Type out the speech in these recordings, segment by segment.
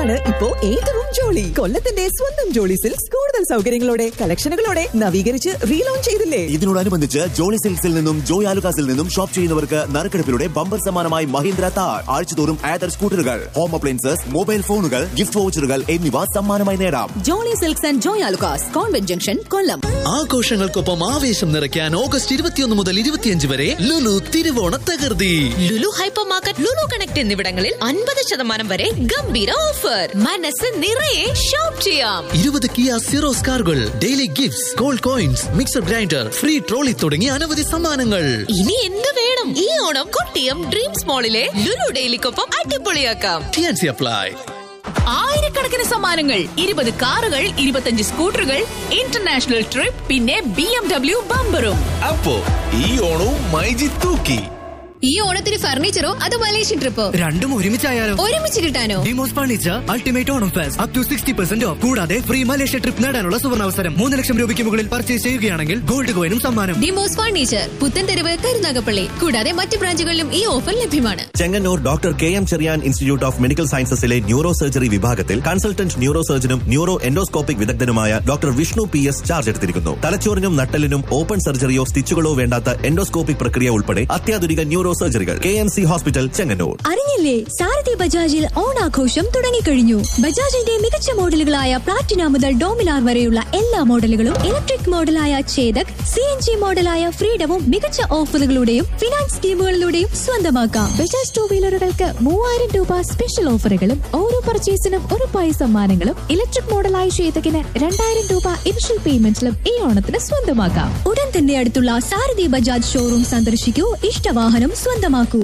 ഓണമാണ് ഇപ്പോ ഏറ്റവും ജോളി കൊല്ലത്തിന്റെ സ്വന്തം ജോളി സിൽക്സ് കൂടുതൽ സൗകര്യങ്ങളോടെ കളക്ഷനുകളോടെ നവീകരിച്ച് റീലോഞ്ച് ചെയ്തില്ലേ ഇതിനോടനുബന്ധിച്ച് ജോളി സിൽക്സിൽ നിന്നും ജോയ് ആലുകാസിൽ നിന്നും ഷോപ്പ് ചെയ്യുന്നവർക്ക് നറുക്കെടുപ്പിലൂടെ ബമ്പർ സമ്മാനമായി മഹീന്ദ്ര താർ ആഴ്ചതോറും ആദർ സ്കൂട്ടറുകൾ ഹോം അപ്ലയൻസസ് മൊബൈൽ ഫോണുകൾ ഗിഫ്റ്റ് വൗച്ചറുകൾ എന്നിവ സമ്മാനമായി നേടാം Jolly Silks and Joy Alukkas convent junction Kollam ആഘോഷങ്ങൾക്കൊപ്പം ആവേശം നിറയ്ക്കാൻ ഓഗസ്റ്റ് ഇരുപത്തിയൊന്ന് മുതൽ ഇരുപത്തിയഞ്ച് വരെ ലുലു തിരുവോണ തകർത്തി Lulu hyper market Lulu connect എന്നിവിടങ്ങളിൽ അൻപത് ശതമാനം വരെ ഗംഭീര ഓഫർ മനസ്സ് നിറയെ ഷോപ്പ് ചെയ്യാം ഇരുപത് കിയ സിറോസ് കാറുകൾ daily gifts gold coins mixer grinder free trolley തുടങ്ങി അനവധി സമ്മാനങ്ങൾ ഇനി എന്ത് വേണം ഈ ഓണം കൊട്ടിയം ഡ്രീംസ് മോളിലെ ലുലു ഡെയിലിക്കൊപ്പം അടിപൊളിയാക്കാം ടിയാൻസി അപ്ലൈ ആയിരക്കണക്കിന് സമ്മാനങ്ങൾ ഇരുപത് കാറുകൾ ഇരുപത്തഞ്ച് സ്കൂട്ടറുകൾ ഇന്റർനാഷണൽ ട്രിപ്പ് പിന്നെ ബി എം ഡബ്ല്യു ബമ്പറും അപ്പോ ഈ ഓണവും മൈജി തൂക്കി ഈ ഓണത്തിന് ഫർണിച്ചറോ അതോ മലേഷ്യൻ ട്രിപ്പോ രണ്ടും ഒരുമിച്ചായാലോ ഒരുമിച്ച് കിട്ടാനോ ഡിമോസ് furniture ultimate Onam fest up to sixty percent off കൂടാതെ ഫ്രീ മലേഷ്യ ട്രിപ്പ് നേടാനുള്ള സുവർണാവസരം മൂന്ന് ലക്ഷം രൂപയ്ക്ക് മുകളിൽ പർച്ചേസ് ചെയ്യുകയാണെങ്കിൽ ഗോൾഡ് കോയിനും സമ്മാനം ഡിമോസ് ഫർണിച്ചർ പുത്തൻതെരുവ് കരുനാഗപ്പള്ളി കൂടാതെ മറ്റ് ബ്രാഞ്ചുകളിലും ഈ ഓഫർ ലഭ്യമാണ് Chengannur doctor K M Cherian institute of medical സയൻസസിലെ ന്യൂറോ സർജറി വിഭാഗത്തിൽ കൺസൾട്ടന്റ് ന്യൂറോ സർജനും ന്യൂറോ എൻഡോസ്കോപ്പിക് വിദഗ്ധനുമായ doctor Vishnu P S charge എടുത്തിരിക്കുന്നു തലച്ചോറിനും നട്ടലിനും ഓപ്പൺ സർജറിയോ സ്റ്റിച്ചുകളോ വേണ്ടാത്ത എൻഡോസ്കോപ്പിക് പ്രക്രിയ ഉൾപ്പെടെ അത്യാധുനിക ന്യൂറോ സർജറികൾ K M C hospital Chengannur അറിഞ്ഞില്ലേ സാരഥി ബജാജിൽ ഓണാഘോഷം തുടങ്ങിക്കഴിഞ്ഞു ബജാജിന്റെ മികച്ച മോഡലുകളായ പ്ലാറ്റിന മുതൽ ഡോമിനാർ വരെയുള്ള എല്ലാ മോഡലുകളും ഇലക്ട്രിക് മോഡലായ ചേതക് സി എൻ ജി മോഡലായ ഫ്രീഡവും മികച്ച ഓഫറുകളുടെയും ഫിനാൻസ് സ്കീമുകളിലൂടെയും സ്വന്തമാക്കാം ബജാജ് ടൂ വീലറുകൾക്ക് മൂവായിരം രൂപ സ്പെഷ്യൽ ഓഫറുകളും ഓരോ പർച്ചേസിനും ഉറപ്പായ സമ്മാനങ്ങളും ഇലക്ട്രിക് മോഡലായ ചേതകിന് രണ്ടായിരം രൂപ ഇനിഷ്യൽ പേയ്മെന്റിലും ഈ ഓണത്തിന് സ്വന്തമാക്കാം ഉടൻ തന്നെ അടുത്തുള്ള സാരഥി ബജാജ് ഷോറൂം സന്ദർശിക്കൂ ഇഷ്ടവാഹനം സ്വന്തമാക്കൂ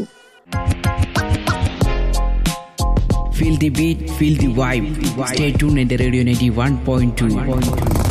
Feel the beat, feel the vibe. Stay tuned at the Radio 91.2.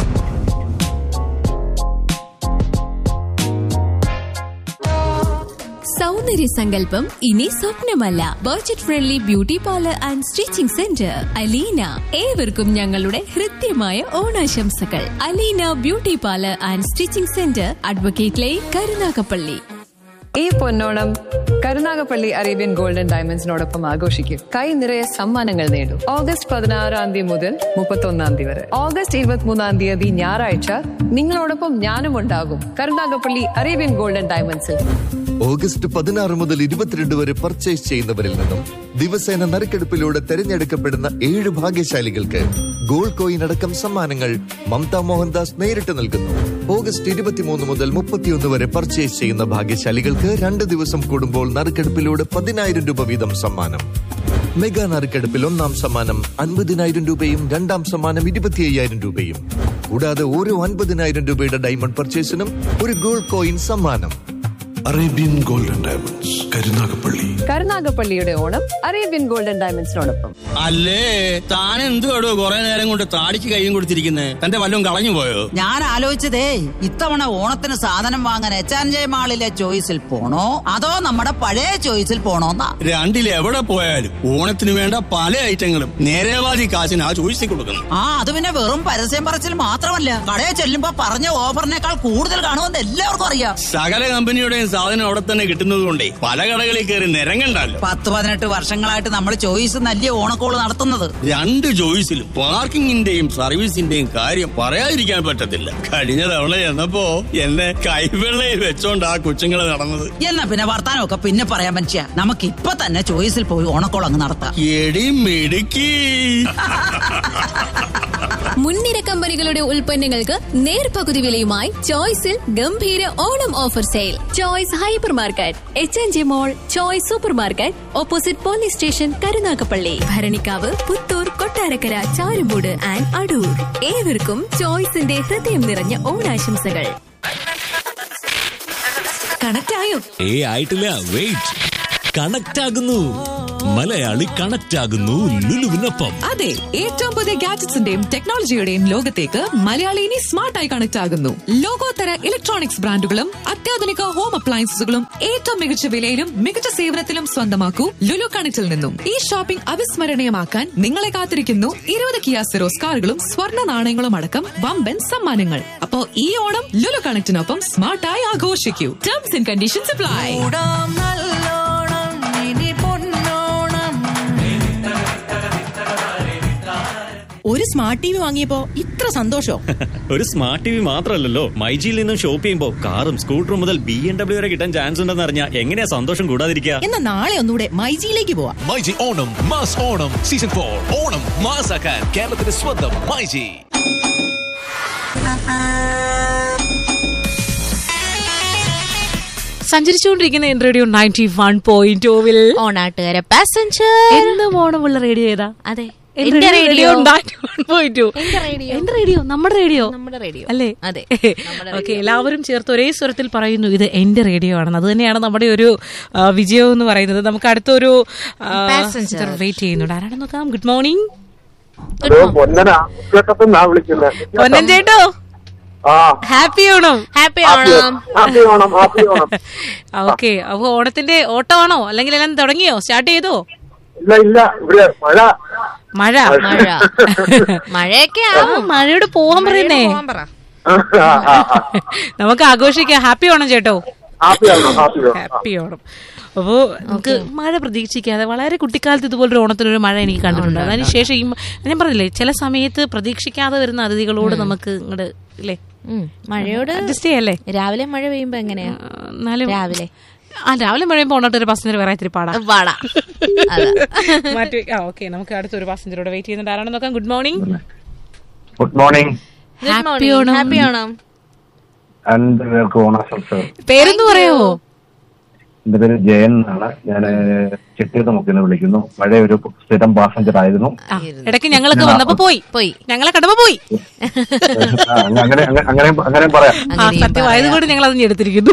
സൗന്ദര്യ സങ്കല്പം ഇനി സ്വപ്നമല്ല budget friendly beauty parlour and stitching centre Aleena ഏവർക്കും ഞങ്ങളുടെ ഹൃദ്യമായ ഓണാശംസകൾ Aleena beauty parlour and stitching centre advocate line Karunagappally ഈ പൊന്നോണം കരുനാഗപ്പള്ളി അറേബ്യൻ ഗോൾഡൻ ഡയമണ്ട്സിനോടൊപ്പം ആഘോഷിക്കും കൈ നിറയെ സമ്മാനങ്ങൾ നേടും ഓഗസ്റ്റ് പതിനാറാം തീയതി മുതൽ മുപ്പത്തൊന്നാം തീയതി വരെ ഓഗസ്റ്റ് ഇരുപത്തിമൂന്നാം തീയതി ഞായറാഴ്ച നിങ്ങളോടൊപ്പം ഞാനും ഉണ്ടാകും കരുനാഗപ്പള്ളി അറേബ്യൻ ഗോൾഡൻ ഡയമണ്ട്സിൽ ഓഗസ്റ്റ് പതിനാറ് മുതൽ ഇരുപത്തിരണ്ട് വരെ പർച്ചേസ് ചെയ്യുന്നവരിൽ നിന്നും ദിവസേന നറുക്കെടുപ്പിലൂടെ തെരഞ്ഞെടുക്കപ്പെടുന്ന ഏഴ് ഭാഗ്യശാലികൾക്ക് ഗോൾഡ് കോയിൻ അടക്കം സമ്മാനങ്ങൾ മമത മോഹൻദാസ് നേരിട്ട് നൽകുന്നു ഓഗസ്റ്റ് ഇരുപത്തിമൂന്ന് മുതൽ മുപ്പത്തിയൊന്ന് വരെ പർച്ചേസ് ചെയ്യുന്ന ഭാഗ്യശാലികൾക്ക് രണ്ട് ദിവസം കൂടുമ്പോൾ നറുക്കെടുപ്പിലൂടെ പതിനായിരം രൂപ വീതം സമ്മാനം മെഗാ നറുക്കെടുപ്പിൽ ഒന്നാം സമ്മാനം അൻപതിനായിരം രൂപയും രണ്ടാം സമ്മാനം ഇരുപത്തി അയ്യായിരം രൂപയും കൂടാതെ ഓരോ അൻപതിനായിരം രൂപയുടെ ഡയമണ്ട് പർച്ചേസിനും ഒരു ഗോൾഡ് കോയിൻ സമ്മാനം അറേബ്യൻ ഗോൾഡൻ ഡയമണ്ട്സ് കരുനാഗപ്പള്ളി കരുനാഗപ്പള്ളിയുടെ ഓണം അറേബ്യൻ ഗോൾഡൻ ഡയമണ്ട്സിനോടൊപ്പം അല്ലേ താൻ എന്തുവാടോ കുറെ നേരം കൊണ്ട് താടിക്ക് കൈയും കൊടുത്തിരിക്കുന്നേ തന്റെ വല്ലതും കളഞ്ഞു പോയോ ഞാൻ ആലോചിച്ചതേ ഇത്തവണ ഓണത്തിന് സാധനം വാങ്ങാൻ എച്ച് ആൻഡ് ജെ മാളിലെ ചോയ്സിൽ പോണോ അതോ നമ്മുടെ പഴയ ചോയ്സിൽ പോണോന്നാ രണ്ടിൽ എവിടെ പോയാലും ഓണത്തിന് വേണ്ട പല ഐറ്റങ്ങളും നേരേവാദി കാശിന് ആ ചോദിച്ചു കൊടുക്കുന്നു ആ അത് പിന്നെ വെറും പരസ്യം പറച്ചിൽ മാത്രമല്ല കടയിൽ ചെല്ലുമ്പോ പറഞ്ഞ ഓഫറിനേക്കാൾ കൂടുതൽ കാണുമെന്ന് എല്ലാവർക്കും അറിയാം സകല കമ്പനിയുടെയും സാധനം അവിടെ തന്നെ കിട്ടുന്നത് കൊണ്ടേ പല കടകളിൽ കയറി നിരങ്ങണ്ടല്ലോ പത്ത് പതിനെട്ട് വർഷങ്ങളായിട്ട് നമ്മൾ ചോയ്സ് നല്ല ഓണക്കോള് നടത്തുന്നത് രണ്ട് ചോയ്സിലും പാർക്കിങ്ങിന്റെയും സർവീസിന്റെയും കാര്യം പറയാതിരിക്കാൻ പറ്റത്തില്ല കഴിഞ്ഞ തവണ ചെന്നപ്പോ എന്നെ കൈവെള്ളയിൽ വെച്ചോണ്ട് ആ കൊച്ചുങ്ങള് നടന്നത് എന്നാ പിന്നെ വർത്താനമൊക്കെ പിന്നെ പറയാൻ മനുഷ്യ നമുക്ക് ഇപ്പൊ തന്നെ ചോയ്സിൽ പോയി ഓണക്കോൾ അങ്ങ് നടത്താം എടി മിടുക്കി മുൻനിര കമ്പനികളുടെ ഉൽപ്പന്നങ്ങൾക്ക് നേർപകുതി വിലയുമായി ചോയ്സിൽ ഗംഭീര Onam offer sale Choice hyper market H N G mall Choice super market opposite police station Karunagappally Bharanikkavu Puthoor Kottarakkara Charummood and Adoor ഏവർക്കും ചോയ്സിന്റെ ഹൃദയം നിറഞ്ഞ ഓണാശംസകൾ കണക്ട് ആയോ ഏ ആയിട്ടില്ല വെയിറ്റ് കണക്ട് ആകുന്നു മലയാളി കണക്ട് ആകുന്നു ലുലുവിനൊപ്പം അതെ ഏറ്റവും പുതിയ ഗാഡ്ജറ്റ്സിന്റെയും ടെക്നോളജിയുടെയും ലോകത്തേക്ക് മലയാളി ഇനി സ്മാർട്ടായി കണക്ട് ആകുന്നു ലോകോത്തര ഇലക്ട്രോണിക്സ് ബ്രാൻഡുകളും അത്യാധുനിക ഹോം അപ്ലയൻസസുകളും ഏറ്റവും മികച്ച വിലയിലും മികച്ച സേവനത്തിലും സ്വന്തമാക്കൂ ലുലു കണക്റ്റിൽ നിന്നും ഈ ഷോപ്പിംഗ് അവിസ്മരണീയമാക്കാൻ നിങ്ങളെ കാത്തിരിക്കുന്നു ഇരുപത് കിയാ സെറോസ് കാറുകളും സ്വർണ്ണ നാണയങ്ങളും അടക്കം വമ്പൻ സമ്മാനങ്ങൾ അപ്പോ ഈ ഓണം ലുലു കണക്റ്റിനൊപ്പം സ്മാർട്ടായി ആഘോഷിക്കൂ ടേംസ് ആൻഡ് കണ്ടീഷൻസ് അപ്ലൈ ഒരു സ്മാർട്ട് ടി വി വാങ്ങിയപ്പോ ഇത്ര സന്തോഷോ ഒരു സ്മാർട്ട് ടി വി മാത്രമല്ലല്ലോ മൈജിയിൽ നിന്നും ഷോപ്പ് ചെയ്യുമ്പോൾ കാറും സ്കൂട്ടറും മുതൽ ബി എം ഡബ്ല്യു വരെ കിട്ടാൻ ചാൻസ് ഉണ്ടെന്ന് അറിഞ്ഞാൽ എങ്ങനെയാ സന്തോഷം കൂടാതിരിക്കുക എന്നാ നാളെ ഒന്നുകൂടെ മൈജിയിലേക്ക് പോവാം myG Onam mass Onam season four Onam മാസാക്കാൻ കേരളത്തിന്റെ സ്വന്തം മൈജി സഞ്ചരിച്ചുകൊണ്ടിരിക്കുന്ന എൻ റേഡിയോ നയൻറ്റി വൺ പോയിന്റ് ടൂവിൽ ഓണാട്ടുകാരെ പാസഞ്ചർ എന്നും ഓണമുള്ള റേഡിയോ ഏതാ അതെ എന്റെ റേഡിയോ പോയിട്ടു എന്റെ റേഡിയോ എന്റെ റേഡിയോ നമ്മുടെ റേഡിയോ നമ്മുടെ റേഡിയോ അല്ലേ അതെ ഓക്കെ എല്ലാവരും ചേർത്ത് ഒരേ സ്വരത്തിൽ പറയുന്നു ഇത് എന്റെ റേഡിയോ ആണെന്ന് അത് തന്നെയാണ് നമ്മുടെ ഒരു ആ, വിജയം എന്ന് പറയുന്നത് നമുക്ക് അടുത്തൊരു Passenger. വെയിറ്റ് ചെയ്യുന്നുണ്ട് ആരാണെന്ന് നോക്കാം ഗുഡ് മോർണിംഗ് പൊന്നനാ കേട്ടപ്പെന്നാ വിളിക്കുന്നത് പൊന്നൻ ചേട്ടോ ആ happy Onam happy Onam happy Onam happy Onam okay അപ്പൊ ഓണത്തിന്റെ ഓട്ടമാണോ അല്ലെങ്കിൽ എല്ലാം തുടങ്ങിയോ സ്റ്റാർട്ട് ചെയ്തോ ഇല്ല ഇല്ല ഇവിടെ മഴ മഴ മഴ മഴയൊക്കെ ആ, മഴയോട് പോവാൻ പറയുന്നേ നമുക്ക് ആഘോഷിക്കാം ഹാപ്പി ഓണം ചേട്ടോ happy Onam happy Onam happy Onam അപ്പോ നമുക്ക് മഴ പ്രതീക്ഷിക്കാതെ വളരെ കുട്ടിക്കാലത്ത് ഇതുപോലൊരു ഓണത്തിനൊരു മഴ എനിക്ക് കണ്ടിട്ടുണ്ട് അതിനുശേഷം ഈ മ- ഞാൻ പറഞ്ഞില്ലേ ചില സമയത്ത് പ്രതീക്ഷിക്കാതെ വരുന്ന അതിഥികളോട് നമുക്ക് ഇങ്ങോട്ട് ഇല്ലേ ഉം, മഴയോട് അഡ്ജസ്റ്റ് ചെയ്യല്ലേ രാവിലെ മഴ പെയ്യുമ്പോ എങ്ങനെയാ എന്നാലും രാവിലെ ആ രാവിലെ മഴ പോകണ്ട ഒരു പാസഞ്ചർ വേറെ ഇത്തിരി പാടാ പാടാ അതാ. മാറ്റി ആ ഓക്കെ നമുക്ക് അടുത്തൊരു പാസഞ്ചറോട് വെയിറ്റ് ചെയ്യുന്നുണ്ട് ആരാണെന്ന് നോക്കാം good morning good morning Good happy morning. Onam happy Onam രണ്ട് പേർക്ക് ഓണാശംസകൾ പേരൊന്ന് പറയാവോ എന്റെ പേര് ജയൻ എന്നാണ് ഞാൻ ചിറ്റീർന്ന് മുക്കിന്ന് വിളിക്കുന്നു പഴയ ഒരു സ്ഥിരം പാസഞ്ചർ ആയിരുന്നു ആ, ഇടയ്ക്ക് ഞങ്ങളൊക്കെ വന്നപ്പോ പോയി പോയി ഞങ്ങളെ കടമ്പ പോയി ആ, അങ്ങനെ അങ്ങനെ- അങ്ങനെ അങ്ങനെ പറയാം ആ സത്യമായതുകൊണ്ട് ഞങ്ങൾ അത് എടുത്തിരിക്കുന്നു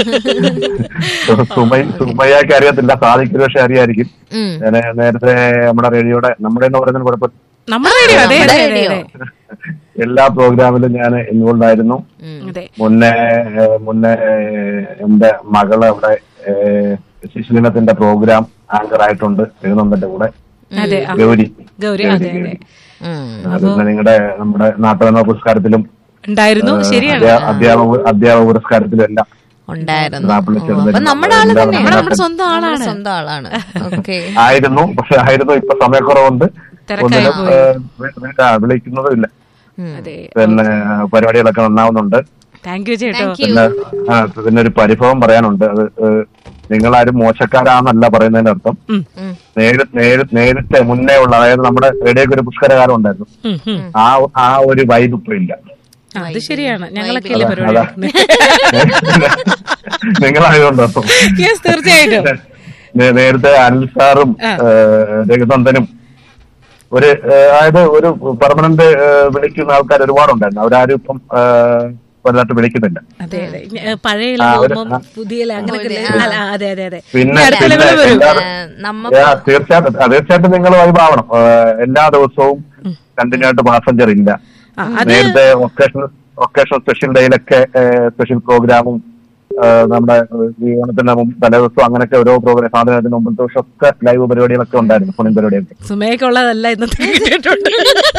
സുമൈ സുമയ്യക്ക് അറിയത്തില്ല സാധിക്കും പക്ഷെ അറിയായിരിക്കും ഉം. ഞാൻ നേരത്തെ നമ്മുടെ റേഡിയോയുടെ നമ്മുടെ എന്ന് പറയുന്നതിന് കുഴപ്പം നമ്മുടെ റേഡിയോ അതെ നമ്മുടെ അതെ അതെ റേഡിയോ. അതെ എല്ലാ പ്രോഗ്രാമിലും ഞാൻ ഇൻവോൾവ് ആയിരുന്നു അതെ മുന്നേ ഏഹ്, മുന്നേ ഏഹ്, എന്റെ മകള് അവിടെ ഏഹ്, ശിശുദിനത്തിന്റെ പ്രോഗ്രാം ആങ്കർ ആയിട്ടുണ്ട് എഴുതുന്നതിന്റെ കൂടെ അതെ ആ. ഗൗരി ഗൗരി അതെ അതെ അത് പിന്നെ നിങ്ങളുടെ നമ്മുടെ നാട്ടുകാരണ പുരസ്കാരത്തിലും ഉണ്ടായിരുന്നു ശരിയാണ് അധ്യാ- അധ്യാപക അധ്യാപക പുരസ്കാരത്തിലും എല്ലാം ഉണ്ടായിരുന്നു നാപ്പിള ചെറുതിലും അപ്പൊ നമ്മുടെ ആള് എല്ലാം തന്നെ നമ്മുടെ നമ്മുടെ സ്വന്തം ആളാണ് സ്വന്തം ആളാണ് ഓക്കെ ആയിരുന്നു പക്ഷെ ആയിരുന്നു ഇപ്പൊ സമയക്കുറവുണ്ട് തിരക്കായി ഒന്നിനും പോയി. ഏഹ്, വി- വി- ആ, വിളിക്കുന്നതും ഇല്ല അതെ പിന്നെ പരിപാടികളൊക്കെ നന്നാവുന്നുണ്ട് താങ്ക് യു ചേട്ടോ പിന്നെ ആ, പിന്നെ ഒരു പരിഭവം പറയാനുണ്ട് അത് ഏഹ്, നിങ്ങളാരും മോശക്കാരാന്നല്ല പറയുന്നതിന്റെ അർത്ഥം ഉം. നേരി നേരി നേരത്തെ മുന്നേ ഉള്ള അതായത് നമ്മുടെ റേഡിയോക്ക് ഒരു പുഷ്കരകാലം ഉണ്ടായിരുന്നു ഉം, ഉം. ആ ആ ഒരു വൈബ് ഇപ്പൊ ഇല്ല ആ, അത് ശരിയാണ് ഞങ്ങളൊക്കെ അല്ലേ അതാ, പരിപാടി അതാ. നടത്തുന്നത്. നിങ്ങളായതുകൊണ്ടോ Yes, തീർച്ചയായിട്ടും നേ- നേരത്തെ അനിൽ സാറും ആ. ഏഹ്, രഘുനന്ദനും ഒരു ഏഹ്, അതായത് ഒരു പെർമനന്റ് വിളിക്കുന്ന ആൾക്കാർ ഒരുപാടുണ്ടായിരുന്നു അവരാരും ഇപ്പം ഏഹ്, വലുതായിട്ട് വിളിക്കുന്നില്ല അതെ അതെ ഞ- ഏ, പഴയ ആ, ഒരു- പോകുമ്പോ പുതിയ അങ്ങനെയൊക്കെ പുതിയ, അല്ല, അതെ അതെ അതെ പിന്നെ ഇനി അടുത്ത പിന്നെ ലെവൽ വരും എല്ലാവരും- നമ്മ ആ, തീർച്ചയായിട്ടും ആ, തീർച്ചയായിട്ടും നിങ്ങൾ വൈബാവണം ഏഹ്, എല്ലാ ദിവസവും കണ്ടിന്യൂ ആയിട്ട് പാസഞ്ചർ ഇല്ല ആ, അത് നേരത്തെ ഒക്കേഷണൽ ഒക്കേഷണൽ സ്പെഷ്യൽ ഡേയിലൊക്കെ സ്പെഷ്യൽ പ്രോഗ്രാമും ഏഹ്, നമ്മുടെ ഏഹ്, ഈ ഓണത്തിന് മുമ്പ് തലേദിവസം അങ്ങനെയൊക്കെ ഓരോ പ്രോഗ്രാം സാധനത്തിന് മുമ്പത്തെ ദിവസം ഒക്കെ ലൈവ് പരിപാടികളൊക്കെ ഉണ്ടായിരുന്നു ഫോണിൻ പരിപാടിയൊക്കെ സുമയൊക്കെയുള്ളതല്ല ഇന്നത്തെ കിട്ടിയിട്ടുണ്ട്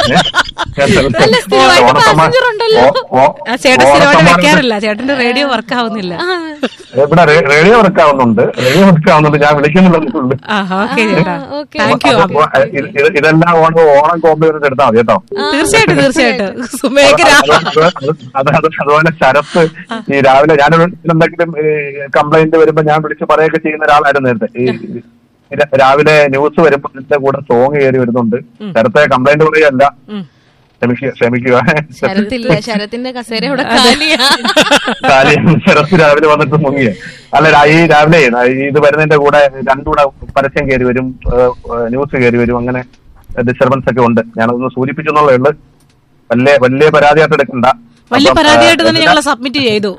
സ്ഥിരമായിട്ട് ഓണസമ്മാ- ഓ- ഓ- ആ ചേട്ടൻ സ്ഥിരമായിട്ട് ഓണസമ്മാനം- വെക്കാറില്ല ചേട്ടന്റെ റേഡിയോ വർക്ക് ആവുന്നില്ല ഇവിടെ റേ- റേഡിയോ വർക്ക് ആവുന്നുണ്ട് റേഡിയോ വർക്ക് ആവുന്നുണ്ട് ഞാൻ വിളിക്കുന്നില്ലെന്നുള്ളൂ ആ ഓക്കെ ചേട്ടാ താങ്ക് യു അപ്പൊ ഇത് ഇത് ഇതെല്ലാം ഓണം ഓണം കോമ്പ് ചെയ്തിട്ട് എടുത്താൽ മതി കേട്ടോ തീർച്ചയായിട്ടും തീർച്ചയായിട്ടും സുമയൊക്കെ രാ- അത് അത് അത് അതുപോലെ ശരത്ത് ഈ രാവിലെ ഞാൻ എന്തെങ്കിലും കംപ്ലൈന്റ് വരുമ്പോ ഞാൻ വിളിച്ച് പറയൊക്കെ ചെയ്യുന്ന ഒരാളായിരുന്നു നേരത്തെ ഈ ഈ ര- രാവിലെ ന്യൂസ് വരുമ്പോ ഇതിന്റെ കൂടെ സോങ് കയറി വരുന്നുണ്ട് ശരത്തെ കംപ്ലൈന്റ് പറയല്ല ഉം. ക്ഷമിക്കുക ക്ഷമിക്കുക ശരത്തില്ല ശരത്തിന്റെ കസേര ഇവിടെ കാലിയാ കാര്യം ശരത്ത് രാവിലെ വന്നിട്ട് മുങ്ങിയ അല്ല രാ- ഈ രാവിലെ ഈ ഇത് വരുന്നതിന്റെ കൂടെ രണ്ടുകൂടെ പരസ്യം കയറി വരും ഏഹ്, ഏഹ്, ന്യൂസ് കയറി വരും അങ്ങനെ ഡിസ്റ്റർബൻസ് ഒക്കെ ഉണ്ട് ഞാനതൊന്ന് സൂചിപ്പിച്ചെന്നുള്ളേ ഉള്ളു വലിയ വലിയ പരാതിയായിട്ട് എടുക്കണ്ട വലിയ അപ്പം, പരാതിയായിട്ട് തന്നെ ഏഹ്, ഞങ്ങൾ സബ്മിറ്റ് ചെയ്തു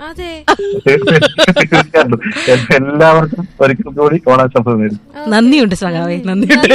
തീർച്ചയായിട്ടും എല്ലാവർക്കും ഒരിക്കൽ കൂടി ഓണാശംസ നേരും നന്ദിയുണ്ട് സഖാവേ നന്ദിയുണ്ട്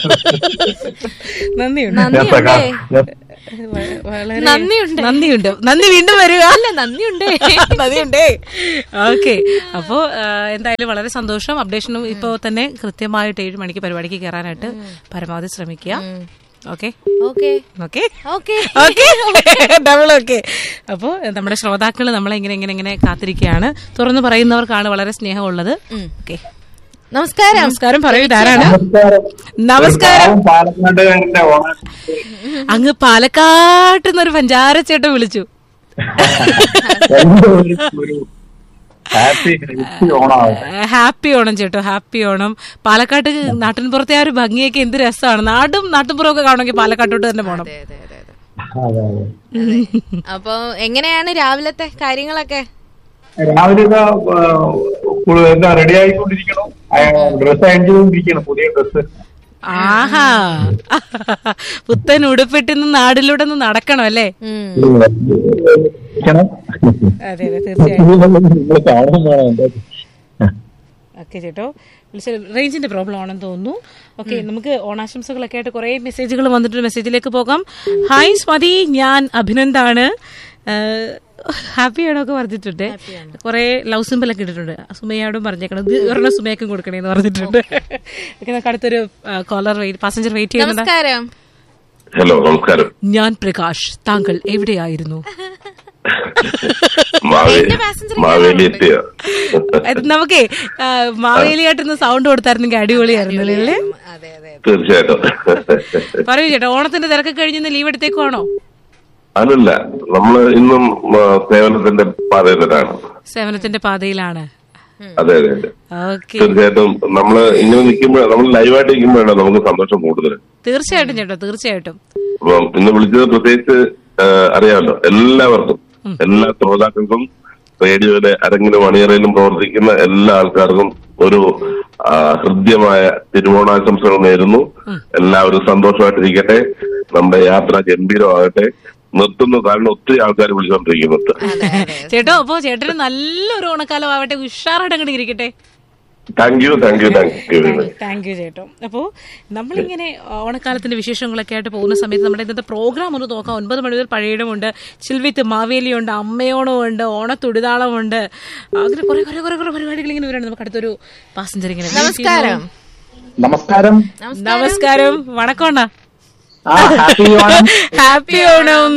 നന്ദിയുണ്ട് ഞാൻ സഖാ ഞാൻ വ- വളരെ നന്ദിയുണ്ട്. നന്ദിയുണ്ട് നന്ദി വീണ്ടും വരിക അല്ല നന്ദിയുണ്ടേ നന്ദിയുണ്ടേ ഓക്കെ അപ്പോ ആ, എന്തായാലും വളരെ സന്തോഷം അപ്ഡേഷനും ഇപ്പോ തന്നെ കൃത്യമായിട്ട് ഏഴ് മണിക്ക് പരിപാടിക്ക് കയറാനായിട്ട് പരമാവധി ശ്രമിക്കുക okay okay okay okay okay double okay അപ്പോൾ നമ്മുടെ ശ്രോതാക്കൾ നമ്മളെ ഇങ്ങനെ ഇങ്ങനെ ഇങ്ങനെ കാത്തിരിക്കുകയാണ് തുറന്നു പറയുന്നവർക്കാണ് വളരെ സ്നേഹമുള്ളത് ഓക്കെ നമസ്കാരം നമസ്കാരം പറയൂ ഇതാരാണ് നമസ്കാരം പാലക്കാട്ടുകാരന്റെ ഓണം അങ്ങ് പാലക്കാട്ട് നിന്നൊരു പഞ്ചാര ചേട്ടൻ വിളിച്ചു ഹാപ്പി ഹാപ്പി ഓണാവട്ടെ ഹാപ്പി ഓണം ചേട്ടോ ഹാപ്പി ഓണം പാലക്കാട്ട് നാട്ടിൻപുറത്തെ ആ ഒരു ഭംഗിയൊക്കെ എന്ത് രസമാണ് നാടും നാട്ടിൻപുറവും ഒക്കെ കാണുമെങ്കിൽ പാലക്കാട്ടോട്ട് തന്നെ പോകണം അതെ അതെ അപ്പൊ എങ്ങനെയാണ് രാവിലത്തെ കാര്യങ്ങളൊക്കെ രാവിലെ ഇതാ ആ, ഉ- എന്താ റെഡി ആയിക്കൊണ്ടിരിക്കണം ഡ്രസ് അയൺ ചെയ്തുകൊണ്ടിരിക്കണം പുതിയ ഡ്രസ് ആഹാ പുത്തൻ ഉടുപ്പിട്ടിന്ന് നാടിലൂടെ ഒന്ന് നടക്കണം അല്ലേ അതെ അതെ തീർച്ചയായും ഓക്കെ ചേട്ടോ വിളിച്ച റേഞ്ചിന്റെ പ്രോബ്ലം ആണെന്ന് തോന്നുന്നു ഓക്കെ നമുക്ക് ഓണാശംസകളൊക്കെ ആയിട്ട് കുറെ മെസ്സേജുകൾ വന്നിട്ടുണ്ട് മെസ്സേജിലേക്ക് പോകാം ഹായ് സ്മതി ഞാൻ അഭിനന്ദാണ് ഹാപ്പി ആണോ ഒക്കെ പറഞ്ഞിട്ടുണ്ട് കുറെ ലവ് സിമ്പിൾ ഒക്കെ ഇട്ടിട്ടുണ്ട് സുമയോടും പറഞ്ഞേക്കണം ഇത് ഒരെണ്ണം സുമയ്ക്കും കൊടുക്കണേന്ന് പറഞ്ഞിട്ടുണ്ട് ഓക്കെ നമുക്ക് അടുത്തൊരു കോളർ വെയിറ്റ് പാസഞ്ചർ വെയിറ്റ് ചെയ്യുന്നുണ്ട് നമസ്കാരം ഹലോ നമസ്കാരം ഞാൻ പ്രകാശ് താങ്കൾ എവിടെയായിരുന്നു മാവേ- മാവേലി എത്തിയ അത് നമുക്കേ ആ, മാവേലിയായിട്ടൊന്ന് സൗണ്ട് കൊടുത്തായിരുന്നെങ്കിൽ അടിപൊളിയായിരുന്നു അല്ലേ തീർച്ചയായിട്ടും പറയൂ ചേട്ടാ ഓണത്തിന്റെ തിരക്ക് കഴിഞ്ഞ് ലീവ് എടുത്തേക്കുവാണോ അല്ലല്ല നമ്മള് ഇന്നും ആ, സേവനത്തിന്റെ പാതയിലാണ് സേവനത്തിന്റെ പാതയിലാണ് അതെ അതെ അതെ ഓക്കെ തീർച്ചയായിട്ടും നമ്മള് ഇങ്ങനെ നിൽക്കുമ്പോൾ നമ്മൾ ലൈവായിട്ട് നിൽക്കുമ്പോഴാണ് നമുക്ക് സന്തോഷം കൂടുതൽ തീർച്ചയായിട്ടും ചേട്ടാ തീർച്ചയായിട്ടും അപ്പം ഇന്ന് വിളിച്ചത് പ്രത്യേകിച്ച് ആ, അറിയാമല്ലോ എല്ലാവർക്കും എല്ലാ ശ്രോതാക്കൾക്കും റേഡിയോയിലെ അരങ്ങിലും അണിയറയിലും പ്രവർത്തിക്കുന്ന എല്ലാ ആൾക്കാർക്കും ഒരു ആ, ഹൃദ്യമായ തിരുവോണാശംസകൾ നേരുന്നു എല്ലാവരും സന്തോഷമായിട്ടിരിക്കട്ടെ നമ്മുടെ യാത്ര ഗംഭീരമാകട്ടെ നിർത്തുന്നു കാരണം ഒത്തിരി ആൾക്കാർ വിളിച്ചുകൊണ്ടിരിക്കുന്നുണ്ട് ചേട്ടോ അപ്പോ ചേട്ടന് നല്ലൊരു ഓണക്കാലം ആവട്ടെ ഉഷാറായിട്ട് അങ്ങോട്ട് ഇരിക്കട്ടെ thank you thank you thank you very much thank you ചേട്ടോ അപ്പോൾ നമ്മളിങ്ങനെ ഓണക്കാലത്തിന്റെ വിശേഷങ്ങളൊക്കെ ആയിട്ട് പോകുന്ന സമയത്ത് നമ്മുടെ ഇന്നത്തെ പ്രോഗ്രാം ഒന്ന് നോക്കാം ഒൻപത് മണി മുതൽ പഴയടമുണ്ട് ചിൽവിത്ത് മാവേലിയുണ്ട് അമ്മയോണമുണ്ട് ഓണത്തുടിതാളമുണ്ട് അങ്ങനെ കുറെ കുറെ കുറെ കുറെ പരിപാടികൾ ഇങ്ങനെ വരാണ് നമുക്ക് അടുത്തൊരു പാസഞ്ചർ ഇങ്ങനെ നമസ്കാരം നമസ്കാരം നമസ്കാരം വണക്കോണ്ണ ആ ഹാപ്പി ഓണം ഹാപ്പി ഓണം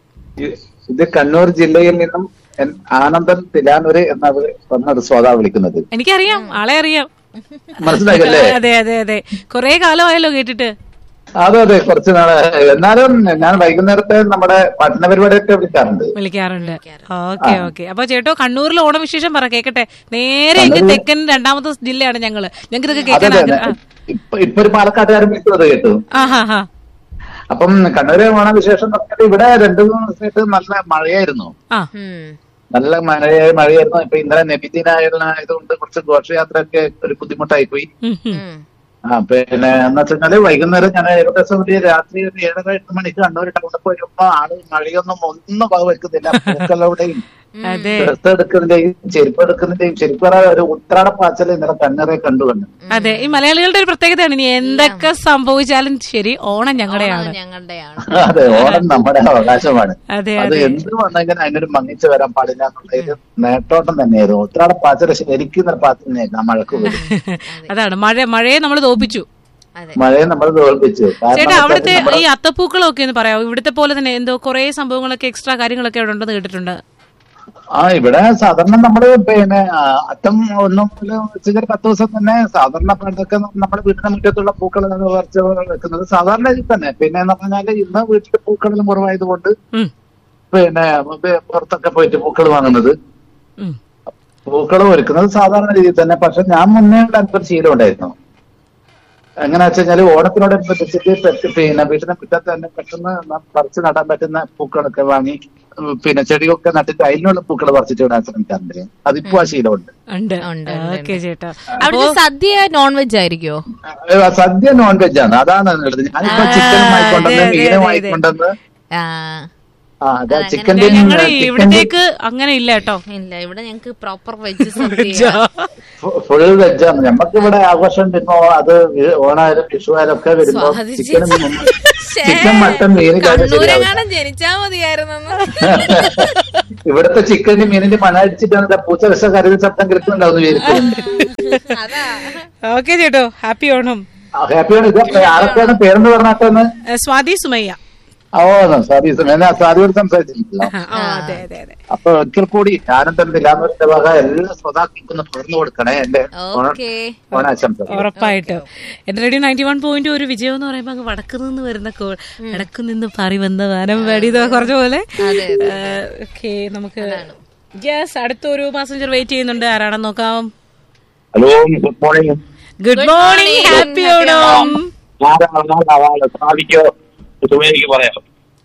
ഇത് കണ്ണൂർ ജില്ലയിൽ നിന്നും എൻ- ആനന്ദൻ തിലാനൂര് എന്ന എന്നൊരു ശ്രോതാവ് വിളിക്കുന്നത് എനിക്കറിയാം ആളെ അറിയാം മനസ്സിലായല്ലേ അതെ അതെ അതെ കുറെ കാലമായല്ലോ കേട്ടിട്ട് അതെ അതെ കുറച്ച് നാള് എന്നാലും ഞാൻ വൈകുന്നേരത്തെ നമ്മുടെ പഠന പരിപാടിയൊക്കെ വിളിക്കാറുണ്ട് വിളിക്കാറുണ്ട് ഓക്കെ ഓക്കെ അപ്പൊ ചേട്ടോ കണ്ണൂരിലെ ഓണവിശേഷം പറ കേക്കട്ടെ നേരെ ഇങ്ങ് കണ്ണൂരിലെ- തെക്കൻ രണ്ടാമത്തെ ജില്ലയാണ് ഞങ്ങള് ഞങ്ങൾക്ക് ഇതൊക്കെ അതെ കേൾക്കാൻ അതെ ആഗ്രഹം ഇപ്പൊ ഇപ്പൊ ഒരു പാലക്കാട്ടുകാരൻ വിളിക്കുന്നത് കേട്ടു ആ ഹാ ഹാ അപ്പം കണ്ണൂര് ഓണ വിശേഷം പറഞ്ഞാൽ ഇവിടെ രണ്ടു മൂന്ന് ദിവസമായിട്ട് നല്ല മഴയായിരുന്നു ആ നല്ല മഴയ മഴയായിരുന്നു ഇപ്പൊ ഇന്നലെ നബിദിനായതുകൊണ്ട് കുറച്ച് ഘോഷയാത്ര ഒക്കെ ഒരു ബുദ്ധിമുട്ടായി പോയി ആ പിന്നെ എന്ന് വെച്ചാല് വൈകുന്നേരം ഞാൻ ഏകദേശം ഒരു രാത്രി ഒരു ഏഴര എട്ട് മണിക്ക് കണ്ണൂർ ടൗണിൽ പോയപ്പോ ആള് മഴയൊന്നും ഒന്നും വക വെക്കുന്നില്ല പൂക്കളോടെയും അതെ ഡ്രസ് എടുക്കുന്നതിന്റെയും ചെരുപ്പ് എടുക്കുന്നതിന്റെയും ചെരുപ്പ് പറയാൻ ഒരു ഉത്രാട പാച്ചൽ ഇന്നലെ കണ്ണറെ കണ്ടു കണ്ടു അതെ ഈ മലയാളികളുടെ ഒരു പ്രത്യേകതയാണ് ഇനി എന്തൊക്കെ സംഭവിച്ചാലും ശരി ഓണം ഞങ്ങളുടെയാണ് ഞങ്ങളുടെയാണ് അതെ ഓണം നമ്മുടെ അവകാശമാണ് അതെ അത് അതെ എന്ത് വന്നെങ്കിലും അതിനൊരു മങ്ങിച്ച് വരാൻ പാടില്ല എന്നുള്ളൊരു നേട്ടോട്ടം തന്നെയായിരുന്നു ഉത്രാട പാച്ചൽ ശരിക്കും പാത്തുന്നേക്കാം ആ മഴക്ക് പോലും അതാണ് മഴ മഴയെ നമ്മൾ തോപ്പിച്ചു മഴയെ നമ്മൾ തോൽപ്പിച്ചു കാരണം ചേട്ടാ വെച്ചാൽ അവിടുത്തെ നമ്മുടെ- ഈ അത്തപ്പൂക്കളൊക്കെ ഒന്ന് പറയാമോ ഇവിടുത്തെ പോലെ തന്നെ എന്തോ കുറെ സംഭവങ്ങളൊക്കെ എക്സ്ട്രാ കാര്യങ്ങളൊക്കെ അവിടെ ഉണ്ടെന്ന് കേട്ടിട്ടുണ്ട് ആ ഇവിടെ സാധാരണ നമ്മള് പിന്നെ ആ, അത്തം ഒന്നും വെച്ചാൽ പത്ത് ദിവസം തന്നെ സാധാരണ പണ്ടൊക്കെ നമ്മുടെ വീടിന്റെ മുറ്റത്തുള്ള പൂക്കൾ പറിച്ച് വെക്കുന്നത് സാധാരണ ഇതിൽ തന്നെ പിന്നെ എന്ന് പറഞ്ഞാല് ഇന്ന് വീട്ടിൽ പൂക്കളെല്ലാം കുറവായതുകൊണ്ട് പിന്നെ വേ- പുറത്തൊക്കെ പോയിട്ട് പൂക്കൾ വാങ്ങുന്നത് പൂക്കൾ ഒരുക്കുന്നത് സാധാരണ രീതിയിൽ തന്നെ പക്ഷെ ഞാൻ മുന്നേ ഉള്ള എനിക്കൊരു ശീലം ഉണ്ടായിരുന്നു എങ്ങനെ വെച്ച് കഴിഞ്ഞാല് ഓണത്തിനോടനുബന്ധിച്ചിട്ട് പെറ്റ് പിന്നെ വീട്ടിന്റെ മുറ്റത്ത് തന്നെ പെട്ടെന്ന് ന- പറിച്ച് നടാൻ പറ്റുന്ന പൂക്കളൊക്കെ വാങ്ങി ഉം, പിന്നെ ചെടിയൊക്കെ നട്ടിട്ട് അതിനുള്ള പൂക്കൾ പറിച്ചിട്ട് ഇടാൻ ശ്രമിക്കാറുണ്ട് അതിപ്പോ ആ ശീലമുണ്ട് ഉണ്ട് ഓക്കെ ചേട്ടാ അവിടുത്തെ സദ്യ നോൺ വെജ് ആയിരിക്കോ ഏ, സദ്യ നോൺ വെജ് ആണ് അതാണ് ഉള്ളത് ഞാനിപ്പോ ചിക്കൻ വാങ്ങിക്കൊണ്ടെന്ന് മീനും വാങ്ങിക്കൊണ്ടെന്ന് ആ അതാ ചിക്കന്റെ ഞങ്ങളുടെ ഇവിടത്തേക്ക് അങ്ങനെ ഇല്ല കേട്ടോ ഇല്ല ഇവിടെ ഞങ്ങക്ക് പ്രോപ്പർ വെജ് സദ്യ ഫുൾ വെജാണ് നമുക്ക് ഇവിടെ ആഘോഷം വരുമ്പോ അത് വി- ഓണായാലും വിഷുവായാലും ഒക്കെ വരുമ്പോ സ്വാദിച്ച്. ചിക്കൻ ചിക്കൻ മട്ടൻ മീൻ കാര്യം ശരിയാവില്ല കണ്ണൂരെങ്ങാനും ജനിച്ചാ മതിയായിരുന്നു ഇവിടുത്തെ ചിക്കന്റെ മീനിന്റെ മണ അടിച്ചിട്ടാണ് ദാ പൂച്ച വിഷ കരുതി ശബ്ദം കേൾക്കുന്നുണ്ടാവും വിചാരിക്കും ഓക്കെ ചേട്ടോ ഹാപ്പി ഓണം ഹാപ്പിയാണ് ഇത് ആരൊക്കെയാണ് പേരെന്ന് പറഞ്ഞാട്ടെന്ന് ഏ, സ്വാതി സുമയ്യ ഓ സർവീസ് ഞാൻ സാരിയോട് സംസാരിച്ചിട്ടില്ല ആ, അതെ അതെ അതെ അപ്പൊ ഒരിക്കൽ കൂടി ആനന്ദന്റെ ലാഭത്തിന്റെ വക എല്ലാ ശ്രോതാക്കൾക്കും ഒന്ന് തുറന്നു കൊടുക്കണേ എന്റെ ഓണാശംസ ഉറപ്പായിട്ടും എന്റെ റേഡിയോ നയൻറ്റി വൺ പോയിന്റ് ഒരു വിജയം എന്ന് പറയുമ്പോൾ അങ്ങ് വടക്ക് നിന്ന് വരുന്ന കോൾ വടക്ക് നിന്ന് പാറി വന്ന വാനം പാടി ഇതൊക്കെ പറഞ്ഞ പോലെ ഓക്കെ നമുക്ക് യെസ് അടുത്തൊരു പാസഞ്ചർ വെയിറ്റ് ചെയ്യുന്നുണ്ട് ആരാണെന്ന് നോക്കാം hello good morning good morning happy Onam സാധിക്കോ സുമേരിക്ക് പറയാം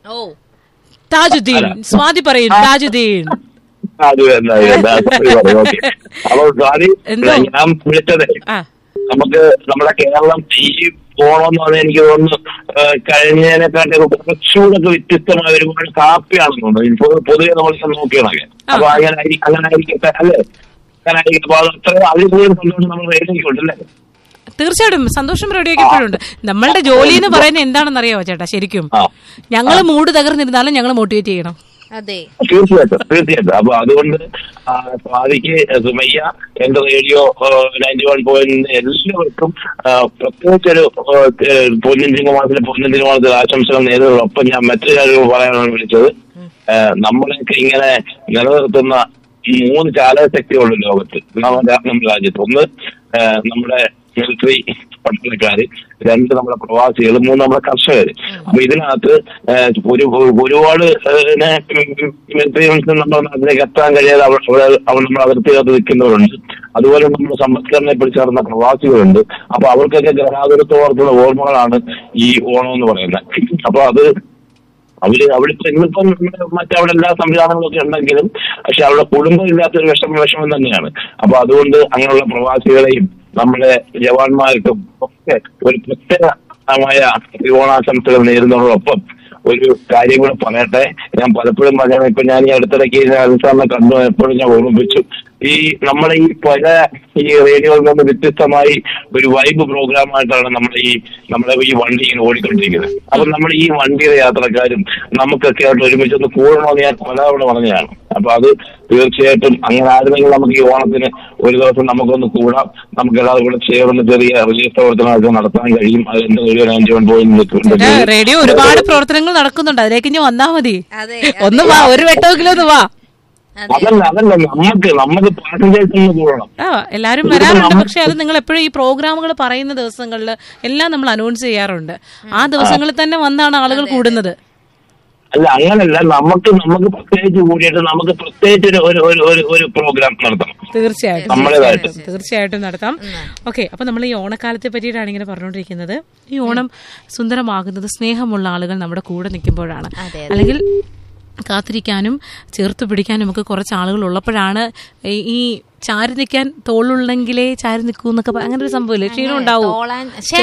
താജുദ്ദീൻ സ്വാതി പറയും താജുദ്ദീൻ അത് എന്താ എന്താ sorry പറയും, okay. അപ്പൊ സ്വാതി എന്തോ? ഞാൻ വിളിച്ചത് ആ. നമുക്ക് നമ്മുടെ കേരളം ഈ ഓണമെന്ന് പറഞ്ഞാൽ എനിക്ക് തോന്നുന്നു ആ, കഴിഞ്ഞതിനെക്കാട്ടി കുറച്ചുകൂടെ വ്യത്യസ്തമായ ഒരുപാട് കാപ്പിയാണെന്ന് തോന്നുന്നു ഇപ്പൊ പൊതുവെ നമ്മൾ നോക്കിയാണൊക്കെ അപ്പൊ അങ്ങനെ ആയി- അങ്ങനെ ആയിരിക്കട്ടെ അല്ലേ അങ്ങനെ ആയിരിക്കട്ടെ അപ്പൊ അത് അത്ര അതിൽ കൂടുതൽ സന്തോഷം നമ്മൾ വേദനയ്ക്കുണ്ട് അല്ലേ തീർച്ചയായിട്ടും സന്തോഷം റെഡിയൊക്കെ ഇപ്പോഴുണ്ട് നമ്മളുടെ ജോലി എന്ന് പറയുന്നത് എന്താണെന്ന് അറിയാവോ ചേട്ടാ ശരിക്കും ഞങ്ങൾ മൂഡ് തകർന്നിരുന്നാലും ഞങ്ങൾ മോട്ടിവേറ്റ് ചെയ്യണം അതെ തീർച്ചയായിട്ടും തീർച്ചയായിട്ടും അപ്പൊ അതുകൊണ്ട് ആ, സ്വാതിക്ക് സുമയ്യ എന്റെ റേഡിയോ നയൻറ്റി വൺ പോയിന്റ് എല്ലാവർക്കും ആ, പ്രത്യേകിച്ചൊരു ആ, ഏഹ്, പൊന്നിൻ ചിങ്ങമാസത്തിലെ പൊന്നിൻ ചിങ്ങമാസത്തിലെ ആശംസകൾ നേരിടുന്നതോടൊപ്പം ഞാൻ മറ്റൊരു കാര്യം പറയാനാണ് വിളിച്ചത് ആ, നമ്മളെയൊക്കെ ഇങ്ങനെ നിലനിർത്തുന്ന ഈ മൂന്ന് ചാലകശക്തികളുണ്ട് ലോകത്ത് നമ്മുടെ നമ്മുടെ രാജ്യത്ത് ഒന്ന് ആ, നമ്മുടെ മിലിറ്ററി പട്ടാളക്കാര് രണ്ട് നമ്മുടെ പ്രവാസികൾ മൂന്ന് നമ്മുടെ കർഷകര് അപ്പൊ ഇതിനകത്ത് ഏഹ്, ഒരു ഒരുപാട് മിലിറ്ററി നമ്മുടെ നാട്ടിലേക്ക് എത്താൻ കഴിയാതെ അവ- അവിടെ അവർ നമ്മുടെ അതിർത്തികത്ത് നിൽക്കുന്നവരുണ്ട് അതുപോലെ നമ്മുടെ സമ്പദ്ഘടനയെ പിടിച്ചേർന്ന പ്രവാസികളുണ്ട് അപ്പൊ അവർക്കൊക്കെ ഗതാഗതത്തോർത്തുള്ള ഓർമ്മകളാണ് ഈ ഓണം എന്ന് പറയുന്നത് അപ്പൊ അത് അവര് അവിടെ ഇപ്പൊ ഇന്നിപ്പം നമ്മുടെ മറ്റവിടെ എല്ലാ സംവിധാനങ്ങളൊക്കെ ഉണ്ടെങ്കിലും പക്ഷെ അവരുടെ കുടുംബം ഇല്ലാത്തൊരു വിഷമ വിഷമം തന്നെയാണ് അപ്പൊ അതുകൊണ്ട് അങ്ങനെയുള്ള പ്രവാസികളെയും നമ്മുടെ ജവാന്മാർക്കും ഒക്കെ ഒരു പ്രത്യേകമായ ഓണാശംസകൾ നേരുന്നതോടൊപ്പം ഒരു കാര്യം കൂടെ പറയട്ടെ ഞാൻ പലപ്പോഴും പറയാം ഇപ്പൊ ഞാൻ ഈ അടുത്തിടയ്ക്ക് അനുസാറിനെ കണ്ടു എപ്പോഴും ഞാൻ ഓർമ്മിപ്പിച്ചു ഈ നമ്മുടെ ഈ പല ഈ റേഡിയോയിൽ നിന്ന് വ്യത്യസ്തമായി ഒരു വൈബ് പ്രോഗ്രാമായിട്ടാണ് നമ്മുടെ ഈ നമ്മുടെ ഈ വണ്ടി ഇങ്ങനെ ഓടിക്കൊണ്ടിരിക്കുന്നത് അപ്പൊ നമ്മുടെ ഈ വണ്ടിയുടെ യാത്രക്കാരും നമുക്കൊക്കെ ആയിട്ട് ഒരുമിച്ച് ഒന്ന് കൂടണമെന്ന് ഞാൻ പലതവണ പറഞ്ഞതാണ് അപ്പൊ അത് തീർച്ചയായിട്ടും അങ്ങനെ ആയിരുന്നെങ്കിൽ നമുക്ക് ഈ ഓണത്തിന് ഒരു ദിവസം നമുക്കൊന്ന് കൂടാം നമുക്ക് എല്ലാവരും കൂടെ ചേർന്ന് ചെറിയ റിലീഫ് പ്രവർത്തനമൊക്കെ നടത്താൻ കഴിയും അത് എന്റെ ഒരു നയൻറ്റി വൺ ചേട്ടാ, റേഡിയോ ഒരുപാട് പ്രവർത്തനങ്ങൾ നടക്കുന്നുണ്ട് അതിലേക്ക് ഇനി വന്നാ മതി ഒന്ന് വാ ഒരു വെട്ടമെങ്കിലും ഒന്ന് വാ അതല്ല അതല്ല നമുക്ക് നമുക്ക് പാസഞ്ചേഴ്സിന് കൂടണം ആ എല്ലാരും വരാറുണ്ട് പക്ഷെ അത് നിങ്ങൾ എപ്പോഴും ഈ പ്രോഗ്രാമുകൾ പറയുന്ന ദിവസങ്ങളിൽ എല്ലാം നമ്മൾ അനൗൺസ് ചെയ്യാറുണ്ട് ആ ദിവസങ്ങളിൽ തന്നെ വന്നാണ് ആളുകൾ കൂടുന്നത് അല്ല അങ്ങനല്ല നമുക്ക് നമുക്ക് പ്രത്യേകിച്ച് കൂടിയിട്ട് നമുക്ക് പ്രത്യേകിച്ച് ഒരു ഒരു ഒരു ഒരു ഒരു പ്രോഗ്രാം നടത്തണം തീർച്ചയായിട്ടും നമ്മുടേതായിട്ട്. തീർച്ചയായിട്ടും, തീർച്ചയായിട്ടും നടത്താം ഓക്കെ അപ്പൊ നമ്മൾ ഈ ഓണക്കാലത്തെ പറ്റിയിട്ടാണ് ഇങ്ങനെ പറഞ്ഞുകൊണ്ടിരിക്കുന്നത് ഈ ഓണം സുന്ദരമാകുന്നത് സ്നേഹമുള്ള ആളുകൾ നമ്മുടെ കൂടെ നിൽക്കുമ്പോഴാണ് അല്ലെങ്കിൽ കാത്തിരിക്കാനും ചേർത്ത് പിടിക്കാനും ഒക്കെ കുറച്ച് ആളുകൾ ഉള്ളപ്പോഴാണ് ഈ- ഈ ചാരി നിൽക്കാൻ തോളുള്ളെങ്കിലേ ചാരി നിൽക്കൂ എന്നൊക്കെ പ- അങ്ങനെ ഒരു സംഭവമില്ലേ ക്ഷീണം ഉണ്ടാവും തോളാൻ- ശ്ശേ,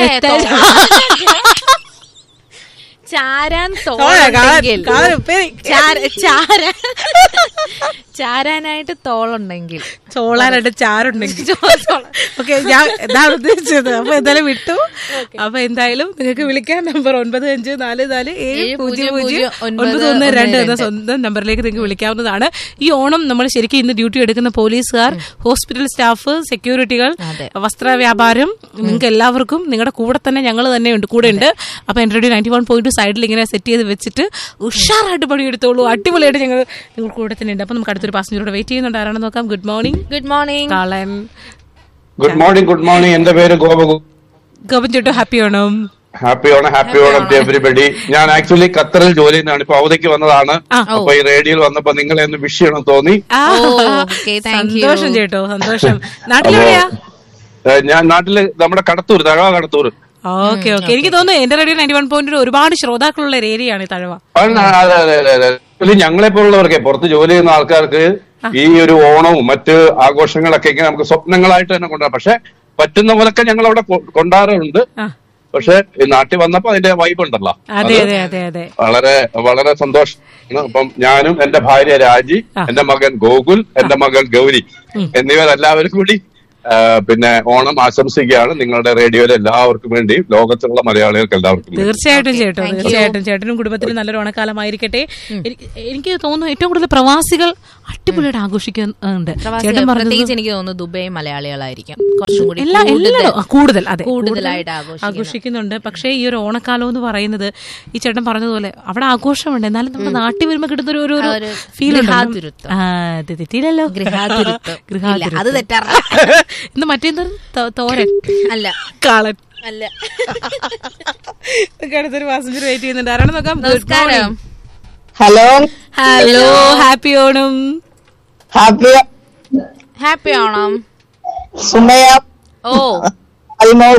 ചാരാൻ തോള, തോളുണ്ടെങ്കിൽ കാ- കാല് ഉപ്പേരി. ചാര- ചാരാൻ ചാരാനായിട്ട് തോളുണ്ടെങ്കിൽ ചോളാനായിട്ട് ചാറുണ്ടെങ്കിൽ ഓക്കെ ഞാൻ ഇതാണ് ഉദ്ദേശിച്ചത് അപ്പൊ എന്തായാലും വിട്ടു അപ്പൊ എന്തായാലും നിങ്ങൾക്ക് വിളിക്കാൻ നമ്പർ ഒൻപത് അഞ്ച് നാല് നാല് ഏഴ് ഏഴ് പൂജ്യം പൂജ്യം പൂജ്യം പൂജ്യം ഒൻപത് ഒൻപത് ഒന്ന് ഒന്ന് രണ്ട് എന്ന രണ്ട്. സ്വന്തം നമ്പറിലേക്ക് നിങ്ങൾക്ക് വിളിക്കാവുന്നതാണ് ഈ ഓണം നമ്മൾ ശരിക്കും ഇന്ന് ഡ്യൂട്ടി എടുക്കുന്ന പോലീസുകാർ ഹോസ്പിറ്റൽ സ്റ്റാഫ് സെക്യൂരിറ്റികൾ വസ്ത്ര വ്യാപാരം നിങ്ങൾക്ക് എല്ലാവർക്കും നിങ്ങളുടെ കൂടെ തന്നെ ഞങ്ങൾ തന്നെ ഉണ്ട് കൂടെ ഉണ്ട് അപ്പൊ എന്റെ റേഡിയോ നയൻറ്റി വൺ പോയിന്റ് സൈഡിൽ ഇങ്ങനെ സെറ്റ് ചെയ്ത് വെച്ചിട്ട് ഉഷാറായിട്ട് പണിയെടുത്തോളൂ അടിപൊളിയായിട്ട് ഞങ്ങൾ നിങ്ങൾ കൂടെ തന്നെ ഉണ്ട് അപ്പൊ നമുക്ക് അടുത്തൊരു പാസഞ്ചറോട് വെയിറ്റ് ചെയ്യുന്നുണ്ട് ആരാണെന്ന് നോക്കാം ഗുഡ് മോർണിംഗ് ഗുഡ് മോർണിംഗ് കാളൻ ഗുഡ് മോർണിംഗ് ഗുഡ് മോർണിംഗ് എന്റെ പേര് ഗോപകു Gopan ചേട്ടു happy Onam happy Onam happy Onam to everybody ഞാൻ ആക്ച്വലി ഖത്തറിൽ ജോലി ചെയ്യുന്നതാണ് ഇപ്പൊ അവധിക്ക് വന്നതാണ് അപ്പൊ ഈ റേഡിയോയിൽ വന്നപ്പോ നിങ്ങളെ ഒന്ന് വിഷ് ചെയ്യണം തോന്നി ആ, സന്തോഷം ചേട്ടോ സന്തോഷം നാട്ടിലെവിടെയാ ഏഹ് ഞാൻ നാട്ടില് നമ്മുടെ കടത്തൂർ തഴവ കടത്തൂർ ഓക്കെ ഓക്കെ എനിക്ക് തോന്നുന്നു എന്റെ റേഡിയോ നയൻറ്റി വൺ പോയിന്റ് ഒരുപാട് ശ്രോതാക്കളുള്ള ഒരു ഏരിയയാണ് ഈ തഴവ അതെ അതെ അതെ അതെ ആക്ച്വലി ഞങ്ങളെ പോലുള്ളവർക്ക് പുറത്ത് ജോലി ചെയ്യുന്ന ആൾക്കാർക്ക് ഈ ഒരു ഓണവും മറ്റ് ആഘോഷങ്ങളൊക്കെ ഇങ്ങനെ നമുക്ക് സ്വപ്നങ്ങളായിട്ട് തന്നെ കൊണ്ടുപോകാം പക്ഷെ പറ്റുന്ന പോലൊക്കെ ഞങ്ങൾ അവിടെ കൊ- കൊണ്ടാറുണ്ട് പക്ഷെ ഈ നാട്ടിൽ വന്നപ്പോ അതിന്റെ വൈബ് ഉണ്ടല്ലോ അതെ അത് അതെ അതെ അതെ വളരെ വളരെ സന്തോഷം അപ്പം ഞാനും എന്റെ ഭാര്യ രാജി എന്റെ മകൻ ഗോകുൽ എന്റെ മകൾ ഗൗരി എന്നിവരെല്ലാവരും കൂടി ആ, പിന്നെ ഓണം ആശംസിക്കുകയാണ് നിങ്ങളുടെ റേഡിയോയിലെ എല്ലാവർക്കും വേണ്ടി ലോകത്തുള്ള മലയാളികൾക്ക് എല്ലാവർക്കും വേണ്ടി. തീർച്ചയായിട്ടും ചേട്ടോ തീർച്ചയായിട്ടും ചേട്ടനും കുടുംബത്തിനും നല്ലൊരു ഓണക്കാലമായിരിക്കട്ടെ എനിക്ക് എനിക്ക് തോന്നുന്നു ഏറ്റവും കൂടുതൽ പ്രവാസികൾ അടിപൊളിയായിട്ട് ആഘോഷിക്കുന്നുണ്ട് പ്രവാസി ചേട്ടൻ പറഞ്ഞത് പ്രത്യേകിച്ച് എനിക്ക് തോന്നുന്നു ദുബൈ മലയാളികളായിരിക്കും കുറച്ചും കൂടി എല്ലാ കൂടുതൽ- എല്ലായിടും കൂടുതൽ അതെ കൂടുതലായിട്ട് കൂടുതൽ ആഘോഷിക്കുന്നത് ആഘോഷിക്കുന്നുണ്ട് പക്ഷേ ഈ ഒരു ഓണക്കാലം എന്ന് പറയുന്നത് ഈ ചേട്ടൻ പറഞ്ഞതുപോലെ അവിടെ ആഘോഷമുണ്ട് എന്നാലും നമ്മുടെ നാട്ടിൽ വരുമ്പോൾ കിട്ടുന്ന ഒരു ഒരു ആ ഒരു ഫീൽ ഗൃഹാതുരത്വം. തെറ്റിയില്ലല്ലോ ഗൃഹാതുരത്വം. ഗൃഹാതുരത്വം. ഇല്ല, അത് തെറ്റാറില്ല. ഇന്ന് മറ്റേന്തൊരു തോ- തോരൻ അല്ല കാളൻ അല്ല ഒക്കെ അടുത്തൊരു പാസഞ്ചർ വെയിറ്റ് ചെയ്യുന്നുണ്ട് ആരാണ് നോക്കാം Good നമസ്കാരം. morning. Hello hello happy Onam happy happy Onam Sumaya ഓ അൽമോൾ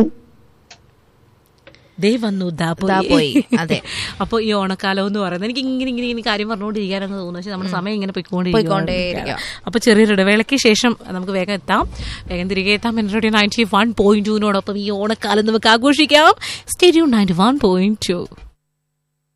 ദേ വന്നു ദാ ദാ പോയി. അതെ. അപ്പോൾ ഈ ഓണക്കാലം എന്ന് പറയുന്നത് എനിക്ക് ഇങ്ങനെ ഇങ്ങനെ ഇങ്ങനെ കാര്യം പറഞ്ഞുകൊണ്ടിരിക്കാനെന്ന് തോന്നുന്നു പക്ഷെ നമ്മുടെ സമയം ഇങ്ങനെ പോയിക്കൊണ്ടേയിരിക്കുകയാണ്. പോയിക്കൊണ്ടിരിക്കുകയാണ് അപ്പോൾ ചെറിയൊരു ഇടവേളയ്ക്ക് ശേഷം നമുക്ക് വേഗം എത്താം വേഗം തിരികെ എത്താം എൻ്റെ റേഡിയോ നയൻറ്റി വൺ പോയിന്റ് ടുവിനോടൊപ്പം ഈ ഓണക്കാലം നമുക്ക് ആഘോഷിക്കാം radio ninety one point to